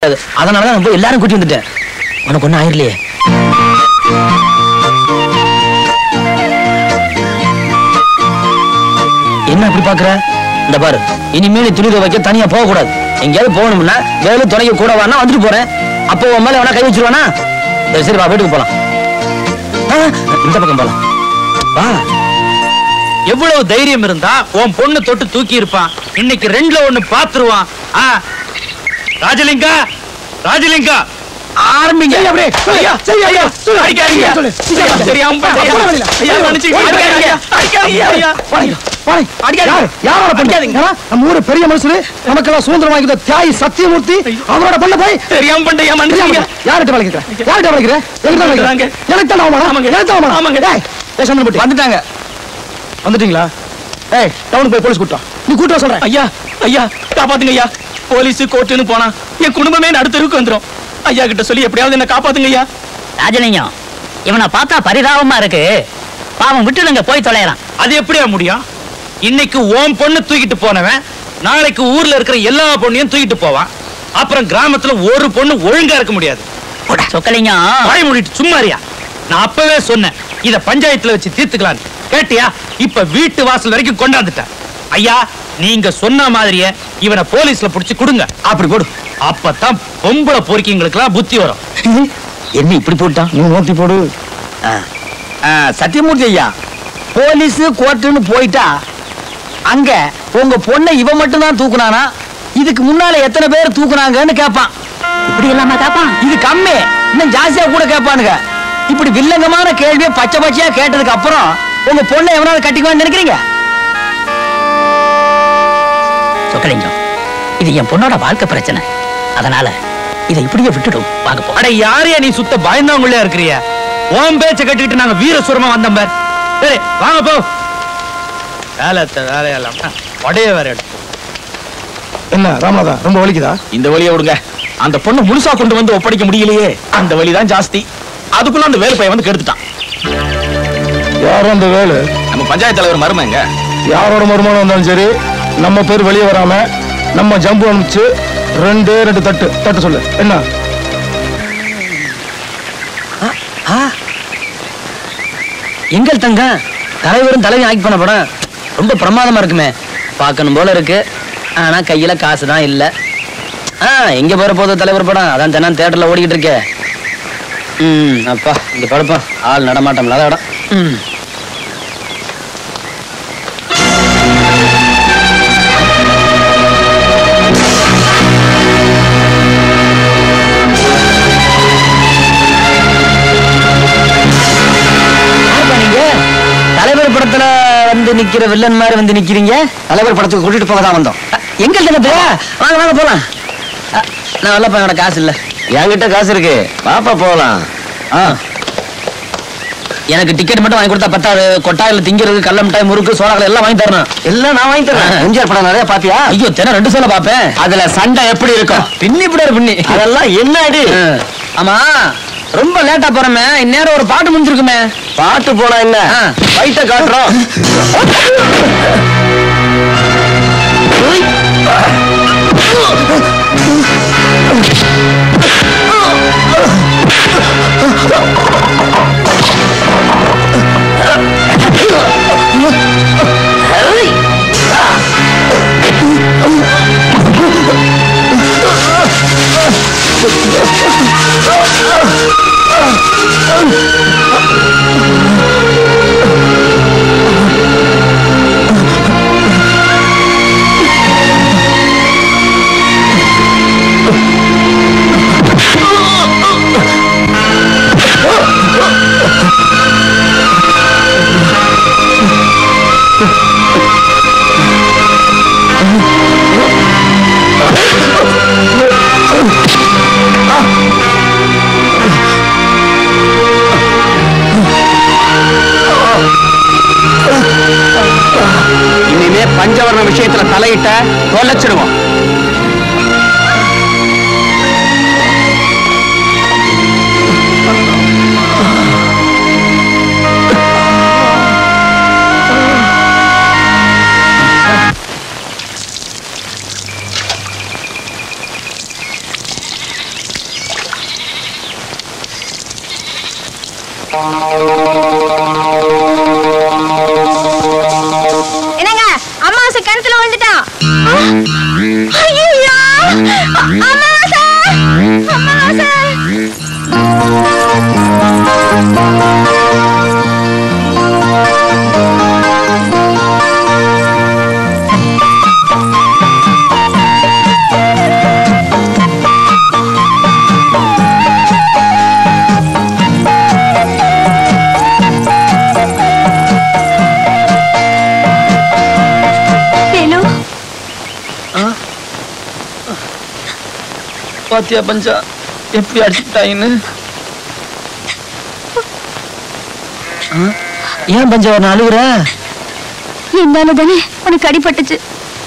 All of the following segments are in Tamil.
அதனாலதான் நான் போய் எல்லாரும் கூட்டி வந்துட்டேன் உனக்கு ஒண்ணும் ஆயிரலையே என்ன அப்படி பாக்குற இந்த பாரு இனிமேல் நீ துணி துவைக்க தனியா போக கூடாது எங்கேயாவது போகணும்னா வேலு துணைக்க கூட வரனா வந்துட்டு போறேன் அப்போ உன் மேல வேணா கை வச்சிருவானா சரி சரி வா வீட்டுக்கு போலாம் ஆ, இந்த பக்கம் போலாம் வா எவ்வளவு தைரியம் இருந்தா உன் பொண்ணு தொட்டு தூக்கி இருப்பான் இன்னைக்கு ரெண்டுல ஒண்ணு பாத்துருவான் ஆ. ராஜலிங்கா ராஜலிங்கா ஆரம்பிங்க அப்படியே. ஐயா, ஐயா, அடிக்காதீங்க. சொல்லு. ஐயா, தெரியாம பண்ணிட்டேன். போட வேண்டியதா? ஐயா, மன்னிச்சுக்கங்க. அடிக்காதீங்க. அடிக்காதீங்க, ஐயா. யார் யாரோட பண்ணாதீங்க நம்ம ஊரு பெரிய மனுஷரு நமக்கெல்லாம் சுதந்திரம் வாங்கி கொடுத்த தியாகி சத்தியமூர்த்தி அவரோட பண்ண போய் தெரியாம பண்ணிட்டேன், மன்னிச்சுக்கங்க. யார்கிட்ட வளைக்கிற யார்கிட்ட வளைக்கிற எனக்கு தான் வளைக்கிற ஆமாங்க. எனக்கு தான் அவமானம் ஆமாங்க. எனக்கு தான் அவமானம் ஆமாங்க. டேய் ஏய் சந்தனப்பட்டி வந்துட்டாங்க வந்துட்டீங்களா ஏய் டவுனுக்கு போய் போலீஸ் கூட்டம் நீ கூட்டம் சொல்றேன் ஐயா ஐயா காப்பாத்துங்க ஐயா போலீஸ் கோர்ட்டுன்னு போனா என் குடும்பமே நடுத்தருக்கு வந்துரும் ஐயா கிட்ட சொல்லி எப்படியாவது என்ன காப்பாத்துங்க ஐயா ராஜலிங்கம் இவனை பார்த்தா பரிதாபமா இருக்கு பாவம் விட்டுடுங்க போய் தொலைறான் அது எப்படியா முடியும் இன்னைக்கு ஓம் பொண்ணு தூக்கிட்டு போனவன் நாளைக்கு ஊர்ல இருக்கிற எல்லா பொண்ணையும் தூக்கிட்டு போவான் அப்புறம் கிராமத்துல ஒரு பொண்ணு ஒழுங்கா இருக்க முடியாது சொக்கலிங்கம் வாய் மூடிட்டு சும்மாரியா நான் அப்பவே சொன்னேன் இத பஞ்சாயத்துல வச்சு தீர்த்துக்கலாம் கேட்டியா இப்ப வீட்டு வாசல் வரைக்கும் கொண்டாந்துட்டேன் ஐயா நீங்க சொன்ன மாதிரியே இவனை போலீஸ்ல புடிச்சு கொடுங்க அப்படி போடு அப்பதான் பொம்பளை பொறுக்கிங்களுக்கெல்லாம் புத்தி வரும் என்ன இப்படி போட்டான் நீ நோட்டி போடு சத்தியமூர்த்தி ஐயா போலீஸ் கோர்ட்டுன்னு போயிட்டா அங்க உங்க பொண்ணை இவன் மட்டும் தான் தூக்குனானா இதுக்கு முன்னால எத்தனை பேர் தூக்குனாங்கன்னு கேட்பான் இப்படி இல்லாம காப்பான் இது கம்மி இன்னும் ஜாஸ்தியா கூட கேட்பானுங்க இப்படி வில்லங்கமான கேள்வியை பச்சை பச்சையா கேட்டதுக்கு அப்புறம் உங்க பொண்ணை எவனாவது கட்டிக்குவான்னு நினைக்கிறீங்க சொக்கலிங்கம் இது என் பொண்ணோட வாழ்க்கை பிரச்சனை அதனால இதை இப்படியே விட்டுடும் வாங்க போ அட யாரையா நீ சுத்த பயந்தவங்களே இருக்கிறிய ஓம் பேச்ச கட்டிக்கிட்டு நாங்க வீரசுரமா வந்தோம் பார் சரி வாங்க போ வேலை வேலையெல்லாம் உடைய வேற எடுத்து என்ன ராமநாதா ரொம்ப வலிக்குதா இந்த வழியை விடுங்க அந்த பொண்ணு முழுசா கொண்டு வந்து ஒப்படைக்க முடியலையே அந்த வழிதான் ஜாஸ்தி அதுக்குள்ள அந்த வேலு பையன் வந்து கெடுத்துட்டான் யாரும் அந்த வேலு நம்ம பஞ்சாயத்து தலைவர் மருமங்க யாரோட மருமானம் வந்தாலும் சரி நம்ம பேர் வெளியே வராம நம்ம ஜம்பு அனுப்பிச்சு ரெண்டே ரெண்டு தட்டு தட்டு சொல்லு என்ன எங்கள் தங்க தலைவரும் தலைவி ஆக்ட் பண்ண படம் ரொம்ப பிரமாதமா இருக்குமே பார்க்கணும் போல இருக்கு ஆனா கையில காசு தான் இல்ல ஆ எங்க போற போதும் தலைவர் படம் அதான் தினம் தேட்டர்ல ஓடிக்கிட்டு இருக்கே ம் அப்பா இங்க படுப்போம் ஆள் நடமாட்டம் இல்லாத இடம் ம் யாருப்பா நீங்க தலைவர் படத்துல வந்து நிக்கிற வில்லன் மாதிரி வந்து நிக்கிறீங்க தலைவர் படத்துக்கு கூட்டிட்டு போக தான் வந்தோம் எங்க தினத்துல வாங்க வாங்க போலாம் அ, நான் வரலப்பா என்னோட காசு இல்ல என்கிட்ட காசு இருக்கு பாப்பா போகலாம் ஆ எனக்கு டிக்கெட் மட்டும் வாங்கி கொடுத்தா பத்தாது கொட்டாயில திங்கிறது கல்ல மிட்டாய் முறுக்கு சோடாக்கள் எல்லாம் வாங்கி தரணும் எல்லாம் நான் வாங்கி தரேன் எம்ஜிஆர் படம் நிறைய பாத்தியா ஐயோ தினம் ரெண்டு சொல்ல பாப்பேன் அதுல சண்டை எப்படி இருக்கும் பின்னி இப்படி பின்னி அதெல்லாம் என்ன அடி ஆமா ரொம்ப லேட்டா போறமே இந்நேரம் ஒரு பாட்டு முடிஞ்சிருக்குமே பாட்டு போனா என்ன ஃபைட்ட காட்டுறோம் என்னங்க அமாவாசை கிணத்துல விழுந்துட்டான் ஐயோ அமாவாசை அமாவாசை வேலு பாத்தியா பஞ்சா எப்படி அடிச்சுட்டாயின்னு ஏன் பஞ்சா நான் அழுகுற என்னால தானே உனக்கு அடிபட்டுச்சு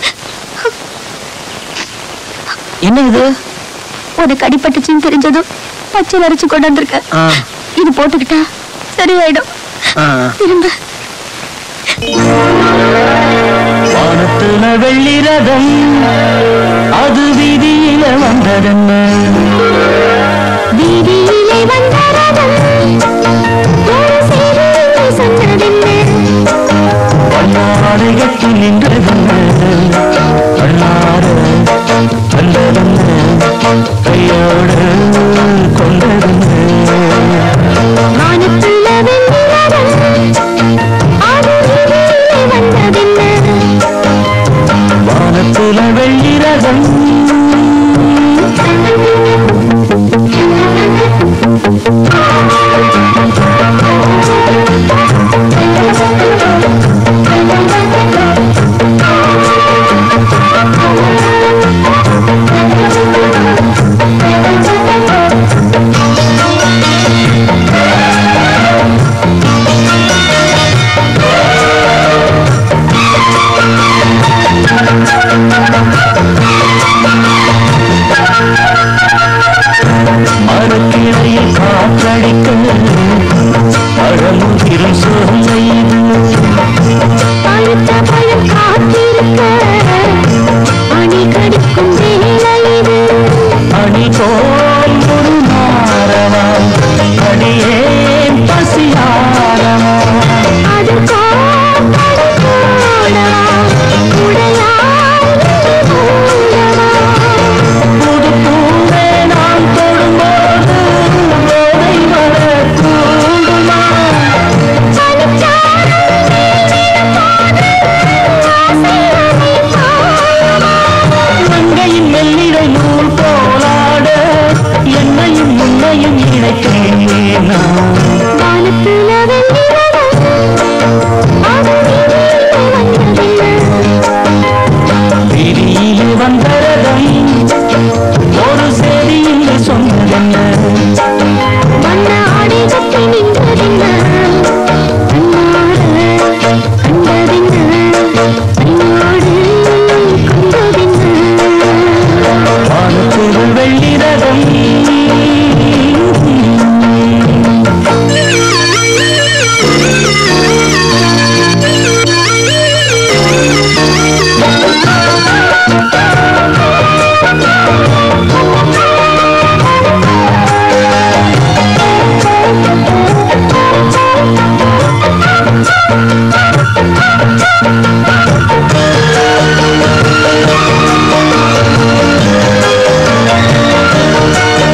என்ன இது உனக்கு அடிபட்டுச்சுன்னு தெரிஞ்சதும் பச்சை அரைச்சு கொண்டு வந்திருக்க ஆ, இது போட்டுக்கிட்டா சரியாயிடும் ஆ. திரும்ப வானத்துல வெள்ளி ரதம் அது வீதியில வந்ததென்ன வீதியிலே வந்த ரதம் ஒரு செய்தியை சொன்னதென்ன கண்ணாறு எட்டு நின்றதென்ன கண்ணாறு வந்ததென்ன கையோடு கொண்டதென்ன வானத்துல வெள்ளி ரதம் அது வீதியிலே வந்ததென்ன வானத்துல வெள்ளி ரதம் மரக்கிளையில் காற்றடிக்க பழமுதிரும் சோலை இது பழுத்த பழம் காத்திருக்க அணி கடிக்கும் வேலை இது அணி போல் ஒரு மாறவா அடியேன் பசியாரவா அது கோப்பது போடவா உடையாய் மூடவா புது பூவே நான் தொடும்போது போதை வர தூண்டுமா மங்கையின் மெல்லிடை நூல் போலாட என்னையும் உன்னையும் இணைத்தேன் நான் வானத்துல விரியில் வந்தரதம் ஒரு செய்தி என்று சொன்னதென்ன வண்ண ஆடை கட்டி நின்றதென்ன கண்ணாடு கண்டதென்ன கண்ணாடு கண்டதென்ன வானத்தில் வெள்ளி ரதம் ஆ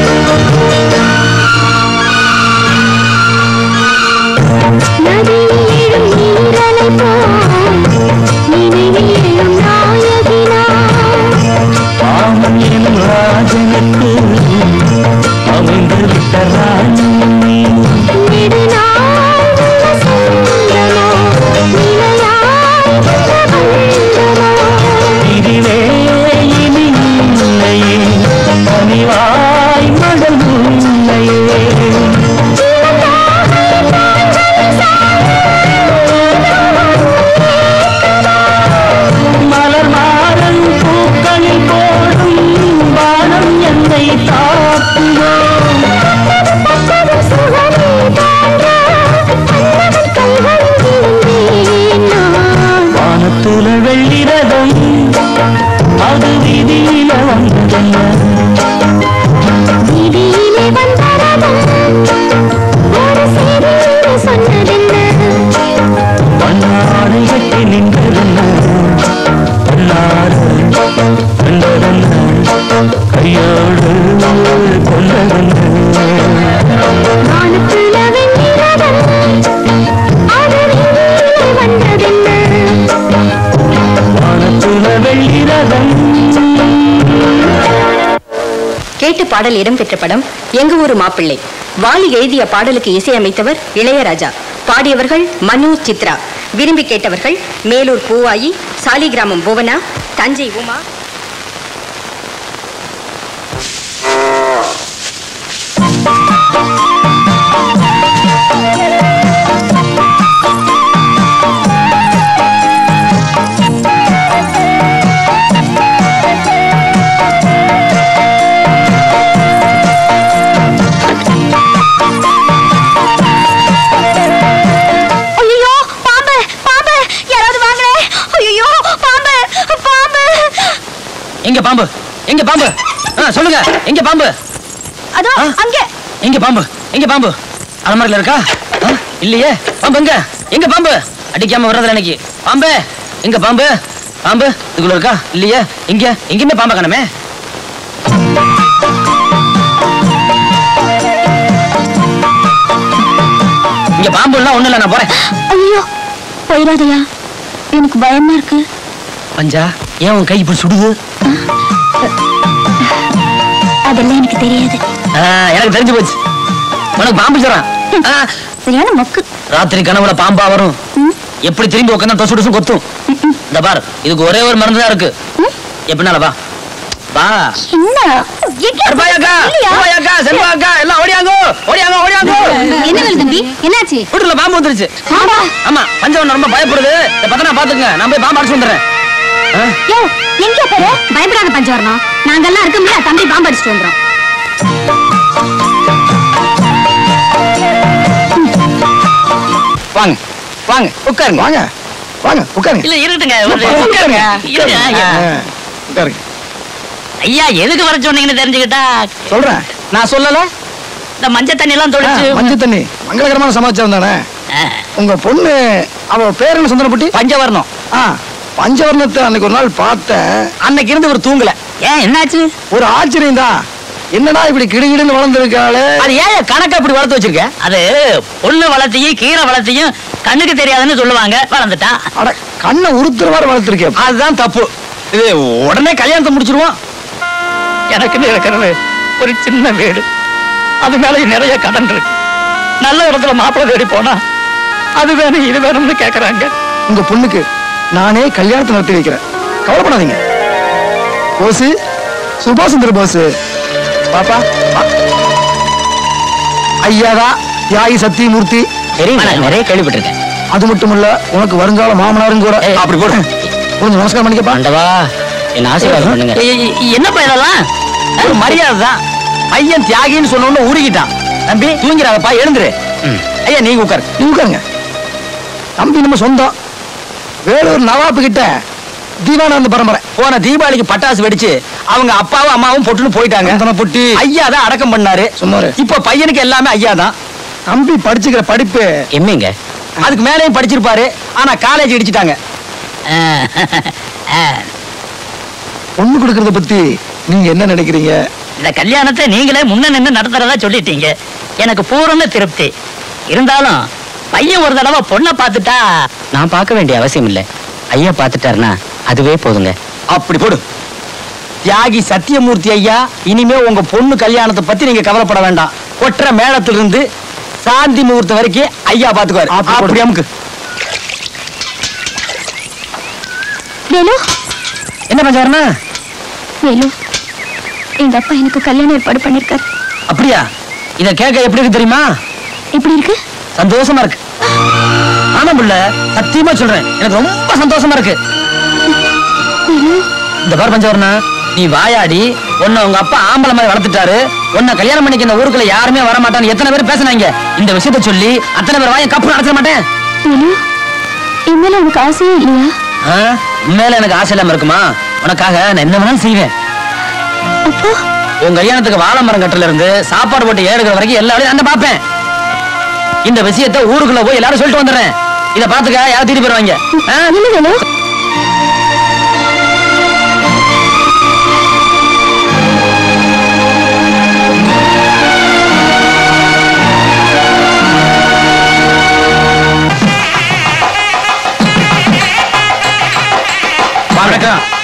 கொண்டதென்ன வானத்துல வெண்ணிலவன் அது நீரிலே வந்ததென்ன வானத்துல வெள்ளிரதம் கேட்டு பாடல் இடம்பெற்ற படம் எங்க ஊரு மாப்பிள்ளை வாலி எழுதிய பாடலுக்கு இசையமைத்தவர் இளையராஜா பாடியவர்கள் மனு சித்ரா விரும்பி கேட்டவர்கள் மேலூர் பூவாயி சாலிகிராமம் புவனா தஞ்சை உமா ஐயோ பாம்பு பாம்பு யாராவது வாங்களே ஐயோ பாம்பு பாம்பு எங்க பாம்பு எங்க பாம்பு ஆ, சொல்லுங்க எங்க பாம்பு அதோ ஆ? அங்க எங்க பாம்பு எங்க பாம்பு அலமாரில இருக்கா ஆ, இல்லையே பாம்பு எங்க எங்க பாம்பு அடிக்காம வர்றதுல எனக்கு பாம்பு எங்க பாம்பு பாம்பு இதுக்குள்ள இருக்கா இல்லையே எங்க எங்கேயுமே பாம்பை காணமே இங்க பாம்பு எல்லாம் ஒண்ணு இல்ல நான் போறேன் ஐயோ போயிடாதயா எனக்கு பயமா இருக்கு பஞ்சா ஏன் உன் கை இப்படி சுடுது அதெல்லாம் எனக்கு தெரியாது ஆ, எனக்கு தெரிஞ்சு போச்சு உனக்கு பாம்பு சொல்றான் சரியான மக்கு ராத்திரி கனவுல பாம்பா வரும் ம், எப்படி திரும்பி உட்காந்தா டொசு டொசு கொத்தும் ம், ம். இந்த பார் இதுக்கு ஒரே ஒரு மருந்து தான் இருக்கு ம்? எப்படினால வா வா என்ன எங்க- அருப்பாயாக்கா இல்லையா? அருப்பாயாக்கா செல்வாக்கா எல்லாம் ஓடியாங்கோ ஓடியாங்கோ ஓடியாங்கோ என்ன வேலை தம்பி என்னாச்சு வீட்டுல பாம்பு வந்துருச்சு பாம்பா ஆமா பஞ்சவன் ரொம்ப பயப்படுது இத பத்தனா பாத்துங்க நான் போய் பாம்பு அடிச்சு வந்துடுறேன் ஆ? யோ எங்க பேரு பயப்படாத பஞ்சவரணம் நாங்கெல்லாம் இருக்கோம்ல தம்பி பாம்பு அடிச்சுட்டு வந்துடும் வாங்க வாங்க உட்காருங்க வாங்க வாங்க உட்காருங்க இல்ல இருக்கட்டுங்க உட்காருங்க. உட்காருங்க இருங்க ஐயா. ஆ, உட்காருங்க ஐயா எதுக்கு வர சொன்னீங்கன்னு தெரிஞ்சுக்கிட்டா சொல்றேன் நான் சொல்லல இந்த மஞ்சள் தண்ணி எல்லாம் ஆ, தொலைச்சு மஞ்சள் தண்ணி மங்களகரமான சமாச்சாரம் தானே உங்க பொண்ணு அவ பேர் என்ன சுந்தரப்பட்டி பஞ்சவர்ணம் ஆ பஞ்சவர்ணத்தை அன்னைக்கு ஒரு நாள் பார்த்தேன் அன்னைக்கு இருந்து ஒரு தூங்கல ஏன் என்னாச்சு ஒரு ஆச்சரியம் தான் என்னடா இப்படி கிடுகிடுன்னு வளர்ந்துருக்காளே அது ஏன் கணக்கா இப்படி வளர்த்து வச்சிருக்க அது பொண்ணு வளர்த்தியும் கீரை வளர்த்தியும் கண்ணுக்கு தெரியாதுன்னு சொல்லுவாங்க வளர்ந்துட்டா அட கண்ணை உறுத்துற மாதிரி வளர்த்துருக்கேன் அதுதான் தப்பு இது உடனே கல்யாணத்தை முடிச்சிருவோம் எனக்குன்னு இருக்கிறது ஒரு சின்ன வீடு அது மேல நிறைய கடன் இருக்கு நல்ல இடத்துல மாப்பிள்ளை தேடி போனா அது வேணும் இது வேணும்னு கேக்குறாங்க உங்க பொண்ணுக்கு நானே கல்யாணத்தை நடத்தி வைக்கிறேன் கவலைப்படாதீங்க போஸ் சுபாசுந்தர போஸ் பாப்பா வா. ஐயாதா தியாகி சத்தியமூர்த்தி தெரியும் நான் நிறைய கேள்விப்பட்டிருக்கேன் அது மட்டும் இல்ல உனக்கு வருங்கால மாமனாரும் கூட ஏய், அப்படி போடு கொஞ்சம் நமஸ்காரம் பண்ணிக்கப்பா ஆண்டவா என்ன ஆசீர்வாதம் பண்ணுங்க என்னப்பா இதெல்லாம் ஒரு மரியாதை தான் பையன் தியாகின்னு சொன்ன உடனே உருகிட்டான் தம்பி தூங்கிறாதப்பா எழுந்துரு ஐயா நீங்க உட்காரு நீ உட்காருங்க தம்பி நம்ம சொந்தம் வேலூர் நவாப்பு கிட்ட தீவானந்த பரம்பரை போன தீபாவளிக்கு பட்டாசு வெடிச்சு அவங்க அப்பாவும் அம்மாவும் பொட்டுன்னு போயிட்டாங்க அந்தன பொட்டி ஐயா தான் அடக்கம் பண்ணாரு சும்மா இரு. இப்ப பையனுக்கு எல்லாமே ஐயா தான் தம்பி படிச்சுக்கிற படிப்பு எம்மிங்க அதுக்கு மேலேயும் படிச்சிருப்பாரு ஆனா காலேஜ் இடிச்சிட்டாங்க பொண்ணு கொடுக்கறத பத்தி நீங்க என்ன நினைக்கிறீங்க இந்த கல்யாணத்தை நீங்களே முன்ன நின்று நடத்துறதா சொல்லிட்டீங்க எனக்கு பூரண திருப்தி இருந்தாலும் பையன் ஒரு தடவை பொண்ணை பார்த்துட்டா நான் பார்க்க வேண்டிய அவசியம் இல்ல ஐயா பார்த்துட்டாருன்னா அதுவே போதுங்க அப்படி போடு தியாகி சத்தியமூர்த்தி ஐயா இனிமே உங்க பொண்ணு கல்யாணத்தை பத்தி நீங்க கவலைப்பட வேண்டாம் கொற்ற மேளத்துல இருந்து சாந்தி முகூர்த்தம் வரைக்கும் ஐயா பாத்துக்குவாரு அப்படி போடு. அப்படி அமுக்கு வேலு என்ன பஞ்சாருன்னா வேலு எங்க அப்பா எனக்கு கல்யாணம் ஏற்பாடு பண்ணிருக்காரு அப்படியா இத கேட்க எப்படி இருக்கு தெரியுமா எப்படி இருக்கு சந்தோஷமா இருக்கு ஆமா புள்ள சத்தியமா சொல்றேன் எனக்கு ரொம்ப சந்தோஷமா இருக்கு வேலு இந்த பார் பஞ்சவர்ணா நீ வாயாடி உன்னை உங்க அப்பா ஆம்பளை மாதிரி வளர்த்துட்டாரு உன்னை கல்யாணம் பண்ணிக்க இந்த ஊருக்குள்ள யாருமே வர மாட்டான்னு எத்தனை பேர் பேசுனாங்க இந்த விஷயத்த சொல்லி அத்தனை பேர் வாயை கப்பு நடத்த மாட்டேன் வேலு என் மேல உனக்கு ஆசையே இல்லையா ஆ? உண்மையில எனக்கு ஆசை இல்லாம இருக்குமா உனக்காக நான் என்ன வேணாலும் செய்வேன் அப்போ உன் கல்யாணத்துக்கு வாழை மரம் கட்டுல இருந்து சாப்பாடு போட்டு ஏறுகிற வரைக்கும் எல்லா வேலையும் நான் பார்ப்பேன் இந்த விஷயத்த ஊருக்குள்ள போய் எல்லாரும் சொல்லிட்டு வந்துடுறேன் இத பாத்துக்க யாரும் திருப்பி போயிருவாங்க ஆ? இல்ல வேலு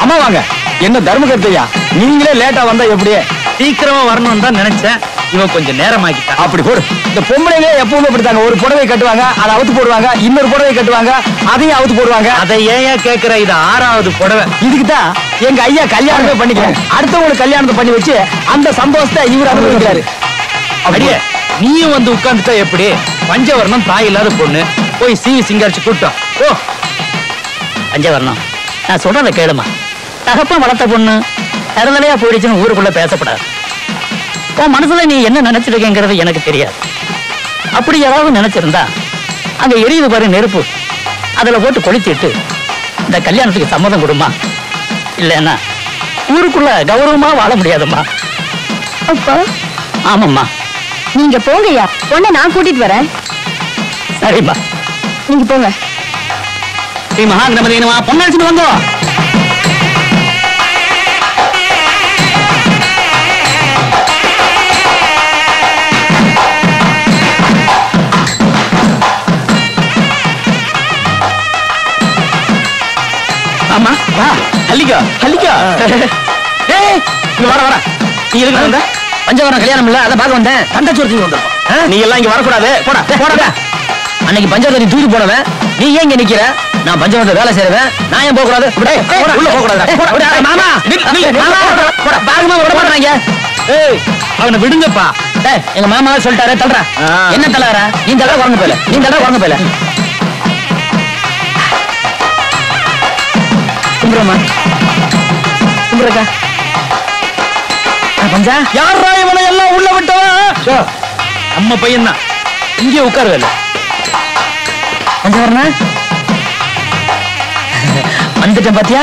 அம்மா வாங்க என்ன தர்மகர்த்தையா நீங்களே லேட்டா வந்தா எப்படியே சீக்கிரமா வரணும்னு தான் நினைச்சேன் இவன் கொஞ்சம் நேரமாக்கிட்டான் அப்படி போடு இந்த பொம்பளைங்க எப்பவுமே அப்படித்தாங்க ஒரு புடவை கட்டுவாங்க அதை அவுத்து போடுவாங்க இன்னொரு புடவை கட்டுவாங்க அதையும் அவுத்து போடுவாங்க அதை ஏன் கேக்குற இது ஆறாவது புடவை இதுக்கு தான் எங்க ஐயா கல்யாணமே பண்ணிக்கிறேன் அடுத்தவங்களுக்கு கல்யாணத்தை பண்ணி வச்சு அந்த சந்தோஷத்தை இவர் அனுபவிக்கிறாரு அடியே நீயும் வந்து உட்கார்ந்துட்டா எப்படி பஞ்சவர்ணம் தாய் இல்லாத பொண்ணு போய் சீவி சிங்காரிச்சு கூட்டம் ஓ பஞ்சவர்ணம் நான் சொல்றதை கேளுமா தகப்பன் வளர்த்த பொண்ணு தருதலையா போயிடுச்சுன்னு ஊருக்குள்ள பேசப்படாது உன் மனசுல நீ என்ன நினைச்சிருக்கேங்கிறது எனக்கு தெரியாது அப்படி ஏதாவது நினைச்சிருந்தா அங்க எரியுது பாரு நெருப்பு அதுல போட்டு கொளுத்திட்டு இந்த கல்யாணத்துக்கு சம்மதம் கொடுமா இல்லைன்னா ஊருக்குள்ள கௌரவமா வாழ முடியாதும்மா அப்பா ஆமாம்மா நீங்க போங்கய்யா பொண்ணை நான் கூட்டிட்டு வரேன் சரிம்மா நீங்க போங்க ஸ்ரீ மகாகணபதினமா பொண்ணடிச்சுட்டு வந்தோம் ஆமா வா அல்லிக்கா அல்லிக்கா ஏய் இங்க வர வர நீ எதுக்கு வந்த பஞ்சவரம் கல்யாணம் இல்ல அதை பார்க்க வந்தேன் தண்டச்சோரத்துக்கு வந்திருப்போம் நீ எல்லாம் இங்க வரக்கூடாது போடா போடா அன்னைக்கு பஞ்சவரத்தை நீ தூக்கி போனவன் நீ ஏன் இங்க நிக்கிற நான் பஞ்சவரத்தை வேலை செய்யறவன் நான் ஏன் போக கூடாது உள்ள போக கூடாது மாமா மாமா போடா பாருமா விட மாட்டாங்க ஏய் அவனை விடுங்கப்பா டேய் எங்க மாமா சொல்லிட்டாரு தள்ளுறா என்ன தள்ளாரா நீ தள்ள குறங்க போயில நீ தள்ள குறங்க போயில கும்பிடுமா கும்பிடுக்கா பஞ்சா யாரா இவனை எல்லாம் உள்ள விட்டவன் நம்ம பையன் தான் இங்கே உட்காருவல பஞ்சா வரணா வந்துட்டேன் பாத்தியா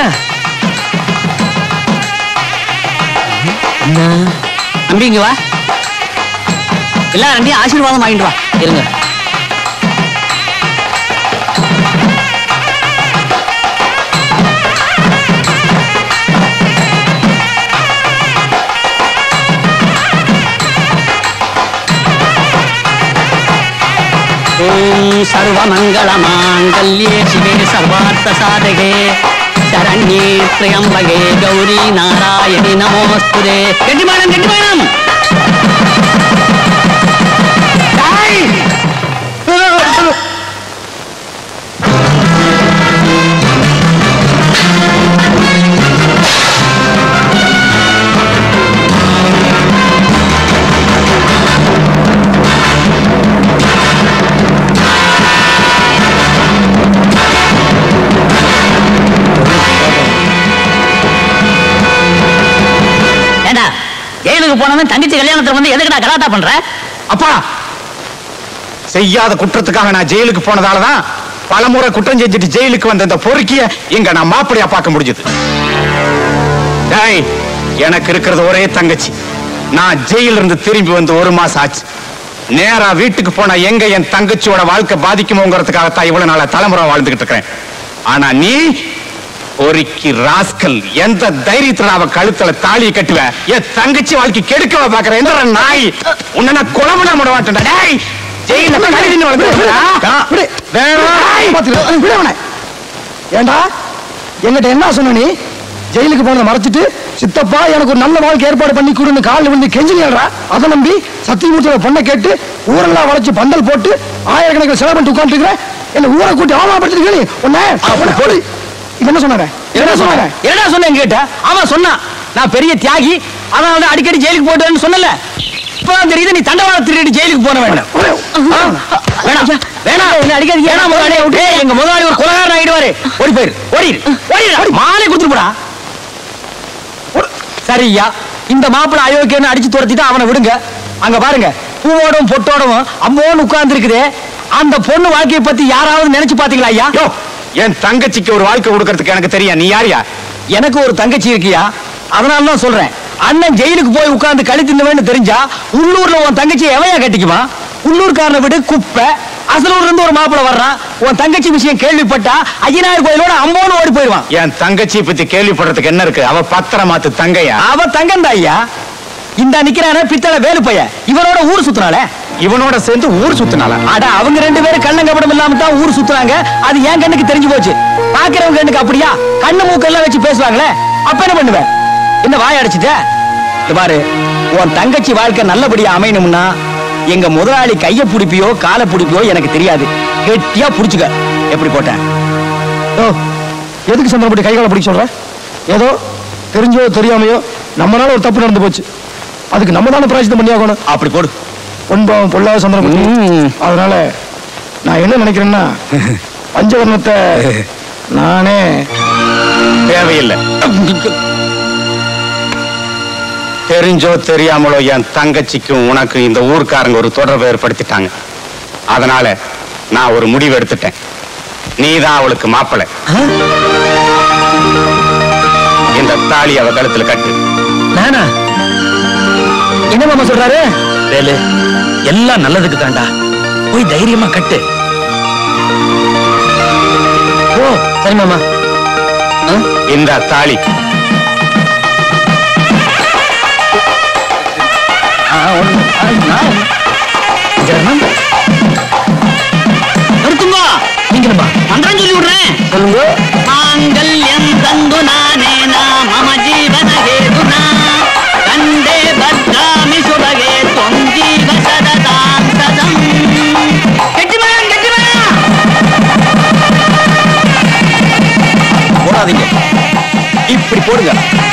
தம்பி இங்க வா எல்லாரும் ரெண்டையும் ஆசீர்வாதம் வாங்கிட்டு வா இருங்க ஓம் சர்வமங்கள மாங்கல்யே சிவே சர்வார்த்த சாதகே சரண்யே திரியம்பகே கௌரி நாராயணி நமோஸ்துதே கெட்டிமானம் கெட்டிமானம் ஏண்டா ஜெயிலுக்கு போனவன் தங்கச்சி கல்யாணத்துல வந்து எதுக்குடா கலாட்டா பண்ற அப்பா செய்யாத குற்றத்துக்காக நான் ஜெயிலுக்கு போனதாலதான் பலமுறை குற்றம் செஞ்சுட்டு ஜெயிலுக்கு வந்த இந்த பொறுக்கிய இங்க நான் மாப்பிளையா பார்க்க முடிஞ்சது டேய் எனக்கு இருக்கிறது ஒரே தங்கச்சி நான் ஜெயில இருந்து திரும்பி வந்து ஒரு மாசம் ஆச்சு நேரா வீட்டுக்கு போனா எங்க என் தங்கச்சியோட வாழ்க்கை பாதிக்குமோங்கிறதுக்காகத்தான் இவ்வளவு நாளா தலைமுறை வாழ்ந்துகிட்டு இருக்கிறேன் ஆனா நீ பொறுக்கி ராஸ்கல் எந்த தைரியத்துல அவ கழுத்துல தாலியை கட்டுவ என் தங்கச்சி வாழ்க்கை கெடுக்கவ பாக்குற எந்த நாய் உன்னை நான் கொலை பண்ண விட மாட்டேன்டா டேய் ஜெயில கழுவின்னு வளர்ந்துருக்கா? விடவனே ஏண்டா என்கிட்ட என்ன சொன்ன நீ ஜெயிலுக்கு போனதை மறைச்சிட்டு சித்தப்பா எனக்கு ஒரு நல்ல வாழ்க்கை ஏற்பாடு பண்ணி கொடுன்னு காலில் விழுந்து கெஞ்சினியாடா அதை நம்பி சத்தியமூர்த்தியோட பொண்ணை கேட்டு ஊரெல்லாம் வளைச்சு பந்தல் போட்டு ஆயிரக்கணக்கில் செலவு பண்ணிட்டு உட்காந்துருக்கிற என்ன ஊரை கூட்டி ஆமாப்படுத்திருக்க நீ உன்னை உன்னை போடு இது என்ன சொன்னாங்க என்ன சொன்னாங்க என்னடா சொன்னேன் கேட்ட அவன் சொன்னான் நான் பெரிய தியாகி அவன் வந்து அடிக்கடி ஜெயிலுக்கு போயிட்டேன்னு சொன்னல இப்பதான் தெரியுது நீ தண்டவாளம் திருடி ஜெயிலுக்கு போன வேண்டாம் வேணாம் வேணாம் என்ன அடிக்காதீங்க வேணாம் முதலாளி ஏய், எங்க முதலாளி ஒரு கொலகாரன் ஆயிடுவாரு ஓடி போயிரு ஓடிடு ஓடிடு மாலை கொடுத்துட்டு போடா ஓடு. சரியா இந்த மாப்பிள அயோக்கியன்னு அடிச்சு துரத்திட்டு அவனை விடுங்க அங்க பாருங்க பூவோடும் பொட்டோடவும் அம்மோன்னு உட்கார்ந்து இருக்குது அந்த பொண்ணு வாழ்க்கையை பத்தி யாராவது நினைச்சு பாத்தீங்களா ஐயா யோ, என் தங்கச்சிக்கு ஒரு வாழ்க்கை கொடுக்கறதுக்கு எனக்கு தெரியும் நீ யாரியா எனக்கு ஒரு தங்கச்சி இருக்கியா அதனால தான் சொல்றேன் அண்ணன் ஜெயிலுக்கு போய் உட்கார்ந்து கழி தின்னுவேன்னு தெரிஞ்சா உள்ளூர்ல உன் தங்கச்சி எவையா கட்டிக்குமா உள்ளூர்காரனை விட குப்பை அசலூர்ல இருந்து ஒரு மாப்பிள வர்றான் உன் தங்கச்சி விஷயம் கேள்விப்பட்டா ஐயனார் கோயிலோட அம்போன்னு ஓடி போயிடுவான் என் தங்கச்சி பத்தி கேள்விப்படுறதுக்கு என்ன இருக்கு அவ பத்திரமாத்து தங்கையா அவ தங்கந்தா ஐயா இந்த நிக்கிறான பித்தளை வேலு பைய இவனோட ஊர் சுத்துறாளே இவனோட சேர்ந்து ஊர் சுத்தினால அட அவங்க ரெண்டு பேரும் கள்ளங்கப்படம் இல்லாம தான் ஊர் சுத்துறாங்க அது என் கண்ணுக்கு தெரிஞ்சு போச்சு பாக்குறவங்க கண்ணுக்கு அப்படியா கண்ணு மூக்கெல்லாம் வச்சு பேசுவாங்களே அப்ப என்ன பண்ணுவ என்ன வாய அடைச்சிட்ட இந்த பாரு உன் தங்கச்சி வாழ்க்கை நல்லபடியா அமையணும்னா எங்க முதலாளி கைய பிடிப்பியோ காலை பிடிப்பியோ எனக்கு தெரியாது கெட்டியா புடிச்சுக்க எப்படி போட்டேன் ஓ எதுக்கு சந்தர்ப்பப்பட்டு கைகால பிடிக்க சொல்ற ஏதோ தெரிஞ்சோ தெரியாமையோ நம்மளால ஒரு தப்பு நடந்து போச்சு அதுக்கு நம்ம தானே பிராயசித்தம் பண்ணி ஆகணும் அப்படி போடு பொன்பாவம் பொல்லாத சந்தர்ப்பம் ம். அதனால நான் என்ன நினைக்கிறேன்னா பஞ்சவர்ணத்தை நானே தேவையில்லை தெரிஞ்சோ தெரியாமலோ என் தங்கச்சிக்கும் உனக்கும் இந்த ஊர்க்காரங்க ஒரு தொடர்பு ஏற்படுத்திட்டாங்க அதனால நான் ஒரு முடிவு எடுத்துட்டேன் நீதான் அவளுக்கு மாப்பிள்ளை இந்த தாலி அவ கழுத்துல கட்டு நானா என்ன மாமா சொல்றாரு வேலு எல்லாம் நல்லதுக்கு தாண்டா போய் தைரியமா கட்டு ஓ சரி மாமா இந்த தாலி ஆ, ஒண்ணு. ஆ, நான். ஜெர்மன். நிறுத்துங்க நீங்களுமா மந்திரம் சொல்லி விடுறேன் சொல்லுங்க மாங்கல்யம் தந்து நானேனா மம ஜீவன ஹேதுனா கண்டே பத்ராமி சுபகே தொம் ஜீவ சததாம் சதம் கெட்டிமரம் கெட்டிமரம் போடாதீங்க இப்படி போடுங்க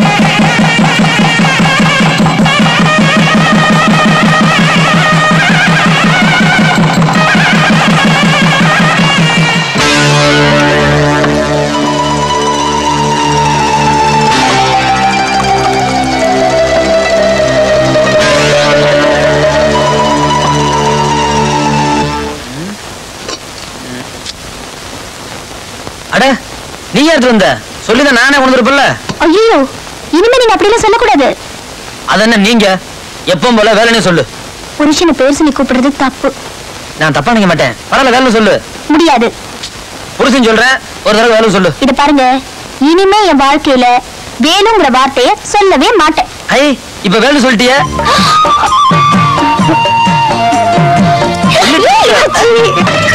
அட நீ யார் வந்த சொல்லிதான் நானே உணர்ந்திருப்பல ஐயோ இனிமே நீங்க அப்படிலாம் சொல்லக்கூடாது அதென்ன நீங்க எப்பவும் போல வேலைனே சொல்லு புருஷனை பேர் சொல்லி கூப்பிடுறது தப்பு நான் தப்பா நினைக்க மாட்டேன் பரவாயில்ல வேலை சொல்லு முடியாது புருஷன் சொல்றேன் ஒரு தடவை வேலை சொல்லு இத பாருங்க இனிமே என் வாழ்க்கையில வேணுங்கிற வார்த்தைய சொல்லவே மாட்டேன் ஐ இப்ப வேலை சொல்லிட்டியே ஏய், அச்சி.